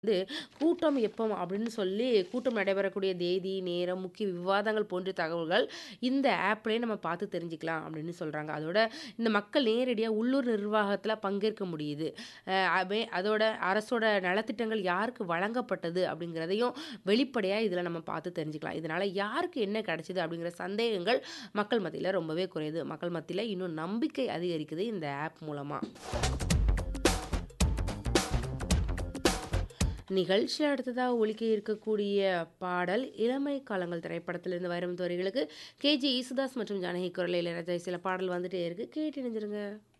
வந்து கூட்டம் எப்போ அப்படின்னு சொல்லி கூட்டம் நடைபெறக்கூடிய தேதி, நேரம், முக்கிய விவாதங்கள் போன்ற தகவல்கள் இந்த ஆப்லயே நம்ம பார்த்து தெரிஞ்சுக்கலாம் அப்படின்னு சொல்றாங்க. அதோட இந்த மக்கள் நேரடியா உள்ளூர் நிர்வாகத்தில பங்கேற்க முடியுது. அ அவே அதோட அரசோட நலத்திட்டங்கள் யாருக்கு வழங்கப்பட்டது அப்படிங்கிறதையும் வெளிப்படையா இதில நம்ம பார்த்து தெரிஞ்சுக்கலாம். இதனால யாருக்கு என்ன கிடைச்சது அப்படிங்கிற சந்தேகங்கள் மக்கள் மத்தியில ரொம்பவே குறையுது. மக்கள் மத்தியில இன்னும் நம்பிக்கை அதிகரிக்குது இந்த ஆப் மூலமா. நிகழ்ச்சியில அடுத்ததா ஒலிக்க இருக்கக்கூடிய பாடல் இளமை காலங்கள் திரைப்படத்திலிருந்து வைரமுத்து வரிகளுக்கு கே.ஜே. யேசுதாஸ் மற்றும் ஜானகி குரலில் இளையராஜா இசையில பாடல் வந்துட்டே இருக்கு. கேட்டு இணைஞ்சிருங்க.